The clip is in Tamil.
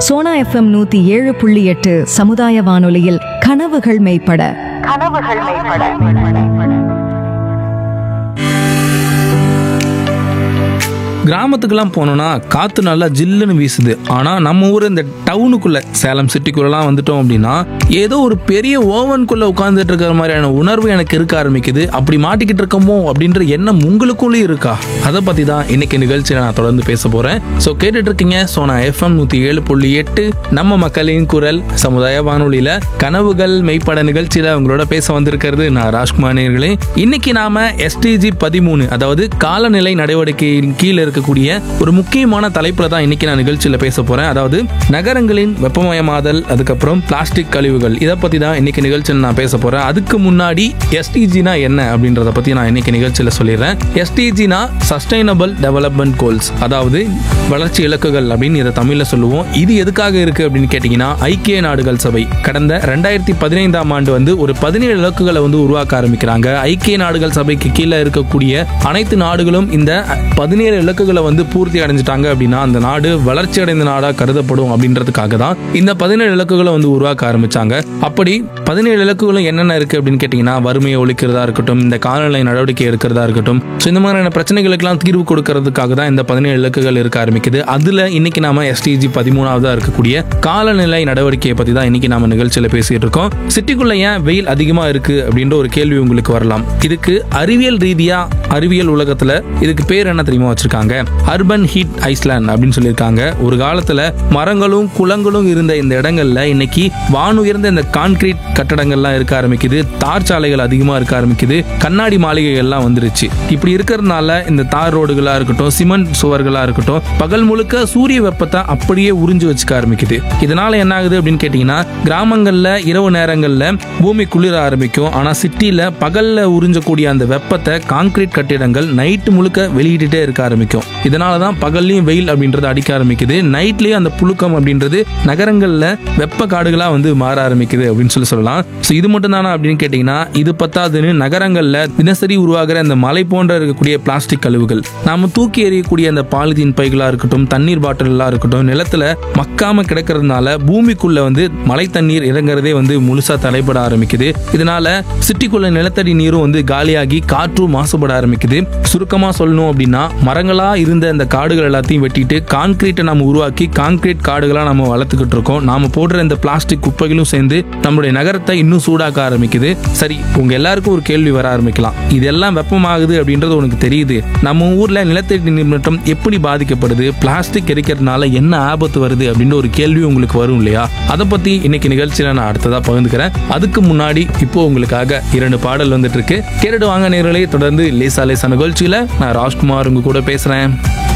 சோனா எஃப்எம் நூத்தி ஏழு புள்ளி எட்டு சமுதாய வானொலியில் கனவுகள் மெய்ப்பட கனவுகள் மேம்பட கிராமத்துக்கெல்லாம் போனோம்னா காற்று நல்லா ஜில்லுன்னு வீசுது ஆனால் நம்ம ஊர் இந்த டவுனுக்குள்ளே சேலம் சிட்டிக்குள்ளெல்லாம் வந்துட்டோம் அப்படின்னா ஏதோ ஒரு பெரிய ஓவனுக்குள்ளே உட்காந்துட்டு இருக்கிற மாதிரியான உணர்வு எனக்கு இருக்க ஆரம்பிக்குது அப்படி மாட்டிக்கிட்டு இருக்கோமோ அப்படின்ற எண்ணம் உங்களுக்குள்ளேயும் இருக்கா அதை பற்றி தான் இன்னைக்கு நிகழ்ச்சியில் நான் தொடர்ந்து பேச போகிறேன் ஸோ கேட்டுட்டு இருக்கீங்க ஸோ நான் எஃப்எம் நூற்றி ஏழு புள்ளி எட்டு நம்ம மக்களின் குரல் சமுதாய வானொலியில் கனவுகள் மெய்ப்பட நிகழ்ச்சியில் உங்களோட பேச வந்திருக்கிறது நான் ராஜ்குமார் நேயர்களே இன்னைக்கு நாம எஸ்டிஜி பதிமூணு அதாவது காலநிலை நடவடிக்கையின் கீழே இருக்கக்கூடிய ஒரு முக்கியமான தலைப்புல தான் இன்னைக்கு நான் நிகழ்ச்சியில பேச போறேன் அதாவது நகரங்களின் வெப்பமயமாதல் அதுக்கப்புறம் பிளாஸ்டிக் கழிவுகள் இதை பத்தி தான் இன்னைக்கு நிகழ்ச்சியில் நான் பேச போறேன் அதுக்கு முன்னாடி எஸ்டிஜினா என்ன அப்படின்றத பத்தி நான் இன்னைக்கு நிகழ்ச்சியில சொல்லிடுறேன் எஸ்டிஜினா சஸ்டைனபிள் டெவலப்மெண்ட் கோல்ஸ் அதாவது வளர்ச்சி இலக்குகள் அப்படின்னு இதை தமிழ்ல சொல்லுவோம் இது எதுக்காக இருக்கு அப்படின்னு கேட்டீங்கன்னா ஐக்கிய நாடுகள் சபை கடந்த ரெண்டாயிரத்தி பதினைந்தாம் ஆண்டு வந்து ஒரு பதினேழு இலக்குகளை வந்து உருவாக்க ஆரம்பிக்கிறாங்க ஐக்கிய நாடுகள் சபைக்கு கீழே இருக்கக்கூடிய அனைத்து நாடுகளும் இந்த பதினேழு இலக்குகளை வந்து பூர்த்தி அடைஞ்சிட்டாங்க அப்படின்னா அந்த நாடு வளர்ச்சி அடைந்த நாடா கருதப்படும் அப்படின்றதுக்காக தான் இந்த பதினேழு இலக்குகளை வந்து உருவாக்க ஆரம்பிச்சாங்க அப்படி பதினேழு இலக்குகளும் என்னென்ன இருக்கு அப்படின்னு கேட்டீங்கன்னா வறுமையை ஒழிக்கிறதா இருக்கட்டும் இந்த காலநிலை நடவடிக்கை எடுக்கிறதா இருக்கட்டும் ஸோ இந்த மாதிரியான பிரச்சனைகளுக்கெல்லாம் தீர்வு கொடுக்கறதுக்காக தான் இந்த பதினேழு இலக்குகள் இருக்க ஆரம்பிக்குது அதுல இன்னைக்கு நாம எஸ்டிஜி பதிமூணாவதா இருக்கக்கூடிய காலநிலை நடவடிக்கையை பத்தி தான் இன்னைக்கு நாம நிகழ்ச்சியில பேசிட்டு இருக்கோம் சிட்டிக்குள்ள ஏன் வெயில் அதிகமா இருக்கு அப்படின்ற ஒரு கேள்வி உங்களுக்கு வரலாம் இதுக்கு அறிவியல் ரீதியா அறிவியல் உலகத்துல இதுக்கு பேர் என்ன தெரியுமா வச்சிருக்காங்க அர்பன் ஹீட் ஐஸ்லாண்ட் அப்படின்னு சொல்லியிருக்காங்க ஒரு காலத்துல மரங்களும் குளங்களும் இருந்த இந்த இடங்கள்ல இன்னைக்கு வானுயர்ந்த இந்த கான்கிரீட் கட்டடங்கள்லாம் இருக்க ஆரம்பிக்குது தார் சாலைகள் அதிகமா இருக்க ஆரம்பிக்குது கண்ணாடி மாளிகைகள்லாம் வந்துருச்சு இப்படி இருக்கிறதுனால இந்த தார் ரோடுகளா இருக்கட்டும் சிமெண்ட் சுவர்களா இருக்கட்டும் பகல் முழுக்க சூரிய வெப்பத்தை அப்படியே உறிஞ்சு வச்சுக்க ஆரம்பிக்குது இதனால என்ன ஆகுது அப்படின்னு கேட்டீங்கன்னா கிராமங்கள்ல இரவு நேரங்கள்ல பூமி குளிர ஆரம்பிக்கும் ஆனா சிட்டில பகல்ல உறிஞ்சக்கூடிய அந்த வெப்பத்தை கான்கிரீட் கட்டிடங்கள் நைட்டு முழுக்க வெளியிட்டுட்டே இருக்க ஆரம்பிக்கும் இதனால தான் பகல்லையும் வெயில் அப்படின்றது அடிக்க ஆரம்பிக்குது நைட்லயும் அந்த புழுக்கம் அப்படின்றது நகரங்கள்ல வெப்ப காடுகளா வந்து மாற ஆரம்பிக்குது அப்படின்னு சொல்லி சொல்லலாம் ஸோ இது மட்டும் தானா அப்படின்னு கேட்டீங்கன்னா இது பத்தாதுன்னு நகரங்கள்ல தினசரி உருவாகிற அந்த மலை போன்ற இருக்கக்கூடிய பிளாஸ்டிக் கழிவுகள் நாம தூக்கி எறியக்கூடிய அந்த பாலிதீன் பைகளா இருக்கட்டும் தண்ணீர் பாட்டிலா இருக்கட்டும் நிலத்துல மக்காம கிடக்கிறதுனால பூமிக்குள்ள வந்து மழை தண்ணீர் இறங்குறதே வந்து முழுசா தடைபட ஆரம்பிக்குது இதனால சிட்டிக்குள்ள நிலத்தடி நீரும் வந்து காலியாகி காற்றும் மாசுபட ஆரம்பிக்குது சுருக்கமா சொல்லணும் அப்படின்னா மரங்களா இருந்த இந்த காடுகள் எல்லாத்தையும் வெட்டிட்டு கான்கிரீட்டை நம்ம உருவாக்கி கான்கிரீட் காடுகளா நம்ம வளர்த்துக்கிட்டு இருக்கோம் நாம போடுற இந்த பிளாஸ்டிக் குப்பைகளும் சேர்ந்து நம்மளுடைய நகரத்தை இன்னும் சூடாக்க ஆரம்பிக்குது சரி உங்க எல்லாருக்கும் ஒரு கேள்வி வர ஆரம்பிக்கலாம் இதெல்லாம் வெப்பமாகுது அப்படின்றது உனக்கு தெரியுது நம்ம ஊர்ல நிலத்தடி நீர் மட்டம் எப்படி பாதிக்கப்படுது பிளாஸ்டிக் எரிக்கிறதுனால என்ன ஆபத்து வருது அப்படின்ற ஒரு கேள்வி உங்களுக்கு வரும் இல்லையா அதை பத்தி இன்னைக்கு நிகழ்ச்சியில நான் அடுத்ததா பகிர்ந்துக்கிறேன் அதுக்கு முன்னாடி இப்போ உங்களுக்காக இரண்டு பாடல் வந்துட்டு இருக்கு கேட்டுட்டு வாங்க நேரலே தொடர்ந்து லேசா லேசா நிகழ்ச்சியில நான் ராஜ்குமார் உங்க கூட பேசுறேன்